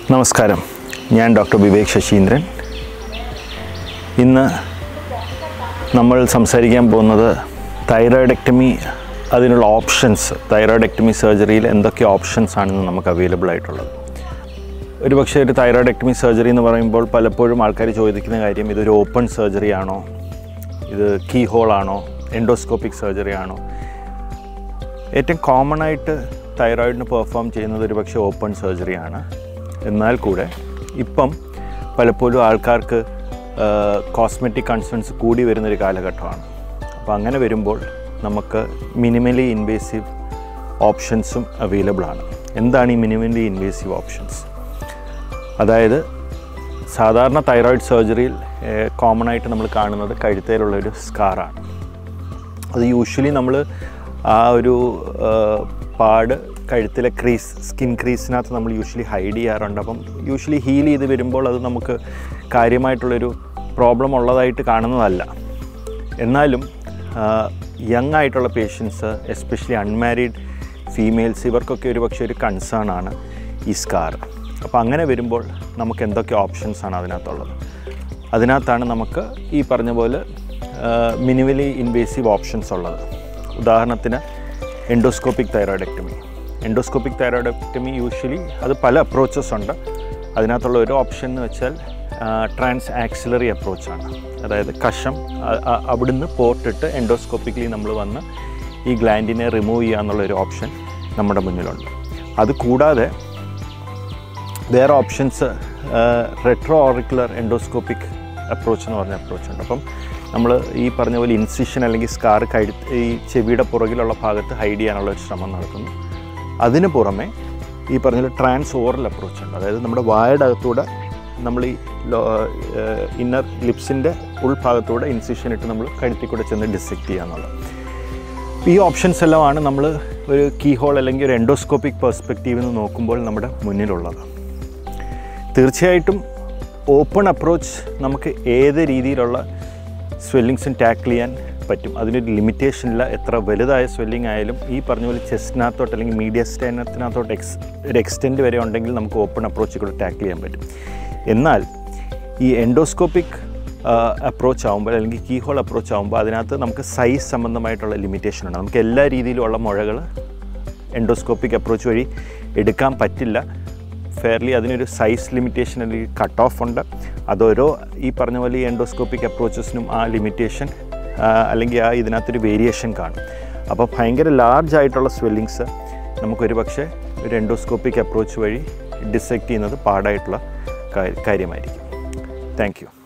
നമസ്കാരം ഞാൻ ഡോക്ടർ വിവേക് ശശീന്ദ്രൻ ഇന്ന് നമ്മൾ സംസാരിക്കാൻ പോകുന്നത് തൈറോയിഡക്ടമി അതിനുള്ള ഓപ്ഷൻസ് തൈറോയിഡക്ടമി സർജറിയിൽ എന്തൊക്കെ ഓപ്ഷൻസ് ആണെന്ന് നമുക്ക് അവൈലബിൾ ആയിട്ടുള്ളത് ഒരു പക്ഷേ ഒരു തൈറോയിഡക്ടമി സർജറി എന്ന് പറയുമ്പോൾ പലപ്പോഴും ആൾക്കാർ ചോദിക്കുന്ന കാര്യം ഇതൊരു ഓപ്പൺ സർജറി ആണോ ഇത് കീ ഹോൾ ആണോ എൻഡോസ്കോപ്പിക് സർജറി ആണോ ഏറ്റവും കോമൺ ആയിട്ട് തൈറോയിഡിന് പെർഫോം ചെയ്യുന്നത് ഒരു പക്ഷേ ഓപ്പൺ സർജറിയാണ് എന്നാൽ കൂടെ ഇപ്പം പലപ്പോഴും ആൾക്കാർക്ക് കോസ്മെറ്റിക് കൺസേൺസ് കൂടി വരുന്നൊരു കാലഘട്ടമാണ് അപ്പോൾ അങ്ങനെ വരുമ്പോൾ നമുക്ക് മിനിമലി ഇൻവേസീവ് ഓപ്ഷൻസും അവൈലബിൾ ആണ് എന്താണ് ഈ മിനിമലി ഇൻവേസീവ് ഓപ്ഷൻസ് അതായത് സാധാരണ തൈറോയിഡ് സർജറിയിൽ കോമൺ ആയിട്ട് നമ്മൾ കാണുന്നത് കഴുത്തേലുള്ളൊരു സ്കാറാണ് അത് യൂഷ്വലി നമ്മൾ ആ ഒരു ആ, പാട് കഴുത്തിലെ ക്രീസ് സ്കിൻ ക്രീസിനകത്ത് നമ്മൾ യൂഷ്വലി ഹൈഡ് ചെയ്യാറുണ്ട് അപ്പം യൂഷ്വലി ഹീൽ ചെയ്ത് വരുമ്പോൾ അത് നമുക്ക് കാര്യമായിട്ടുള്ളൊരു പ്രോബ്ലം ഉള്ളതായിട്ട് കാണുന്നതല്ല എന്നാലും യങ് ആയിട്ടുള്ള പേഷ്യൻസ് എസ്പെഷ്യലി അൺമാരീഡ് ഫീമെയിൽസ് ഇവർക്കൊക്കെ ഒരു പക്ഷേ ഒരു കൺസേൺ ആണ് ഈ സ്കാർ അപ്പോൾ അങ്ങനെ വരുമ്പോൾ നമുക്ക് എന്തൊക്കെ ഓപ്ഷൻസ് ആണ് അതിനകത്തുള്ളത് അതിനകത്താണ് നമുക്ക് ഈ പറഞ്ഞ പോലെ മിനിമലി ഇൻവേസീവ് ഓപ്ഷൻസ് ഉള്ളത് ഉദാഹരണത്തിന് endoscopic thyroidectomy endoscopic thyroidectomy usually അത് പല അപ്രോച്ചസ് ഉണ്ട് അതിനകത്തുള്ള ഒരു ഓപ്ഷൻ എന്ന് വെച്ചാൽ ട്രാൻസ് ആക്സിലറി അപ്രോച്ചാണ് അതായത് കഷം അ- അ- അവിടുന്ന് പോർട്ടിട്ട് എൻഡോസ്കോപ്പിക്കലി നമ്മൾ വന്ന് ഈ ഗ്ലാൻഡിനെ റിമൂവ് ചെയ്യുക എന്നുള്ളൊരു ഓപ്ഷൻ നമ്മുടെ മുന്നിലുണ്ട് അത് കൂടാതെ വേറെ options retro auricular endoscopic approach എന്ന് പറഞ്ഞ അപ്രോച്ച് ഉണ്ട് അപ്പം നമ്മൾ ഈ പറഞ്ഞ പോലെ ഇൻസിഷൻ അല്ലെങ്കിൽ സ്കാർ കഴുത്ത് ഈ ചെവിയുടെ പുറകിലുള്ള ഭാഗത്ത് ഹൈഡ് ചെയ്യാനുള്ള ഒരു ശ്രമം നടത്തുന്നു അതിന് പുറമെ ഈ പറഞ്ഞ പോലെ ട്രാൻസ് ഓറൽ അപ്രോച്ച് ഉണ്ട് അതായത് നമ്മുടെ വായുടെ അകത്തൂടെ നമ്മൾ ഈ ഇന്നർ ലിപ്സിൻ്റെ ഉൾഭാഗത്തൂടെ ഇൻസിഷൻ ഇട്ട് നമ്മൾ കഴുത്തിൽ കൂടെ ചെന്ന് ഡിസെക്റ്റ് ചെയ്യുക എന്നുള്ളത് ഈ ഓപ്ഷൻസ് എല്ലാമാണ് നമ്മൾ ഒരു കീ ഹോൾ അല്ലെങ്കിൽ ഒരു എൻഡോസ്കോപ്പിക് പെർസ്പെക്റ്റീവിൽ നിന്ന് നോക്കുമ്പോൾ നമ്മുടെ മുന്നിലുള്ളത് തീർച്ചയായിട്ടും ഓപ്പൺ അപ്രോച്ച് നമുക്ക് ഏത് രീതിയിലുള്ള സ്വെല്ലിങ്സും ടാക്കിൾ ചെയ്യാൻ പറ്റും അതിനൊരു ലിമിറ്റേഷൻ ഇല്ല എത്ര വലുതായ സ്വെല്ലിംഗ് ആയാലും ഈ പറഞ്ഞ പോലെ ചെസ്റ്റിനകത്തോട്ട് അല്ലെങ്കിൽ മീഡിയ സ്റ്റേനത്തിനകത്തോട്ട് എക്സ് ഒരു എക്സ്റ്റെൻഡ് വരെ ഉണ്ടെങ്കിൽ നമുക്ക് ഓപ്പൺ അപ്രോച്ച് കൂടെ ടാക്കിൾ ചെയ്യാൻ പറ്റും എന്നാൽ ഈ എൻഡോസ്കോപ്പിക് അപ്രോച്ച് ആകുമ്പോൾ അല്ലെങ്കിൽ കീ ഹോൾ അപ്രോച്ച് ആകുമ്പോൾ അതിനകത്ത് നമുക്ക് സൈസ് സംബന്ധമായിട്ടുള്ള ലിമിറ്റേഷൻ ഉണ്ട് നമുക്ക് എല്ലാ രീതിയിലുമുള്ള മുഴകൾ എൻഡോസ്കോപ്പിക് അപ്രോച്ച് വഴി എടുക്കാൻ പറ്റില്ല ഫെയർലി അതിനൊരു സൈസ് ലിമിറ്റേഷൻ അല്ലെങ്കിൽ കട്ട് ഓഫ് ഉണ്ട് അതോരോ ഈ പറഞ്ഞ പോലെ ഈ എൻഡോസ്കോപ്പിക് അപ്രോച്ചസിനും ആ ലിമിറ്റേഷൻ അല്ലെങ്കിൽ ആ ഇതിനകത്തൊരു വേരിയേഷൻ കാണും അപ്പോൾ ഭയങ്കര ലാർജ് ആയിട്ടുള്ള സ്വെല്ലിങ്സ് നമുക്കൊരു പക്ഷേ ഒരു എൻഡോസ്കോപ്പിക് അപ്രോച്ച് വഴി ഡിസെക്റ്റ് ചെയ്യുന്നത് പാടായിട്ടുള്ള കാ- കാര്യമായിരിക്കും താങ്ക് യു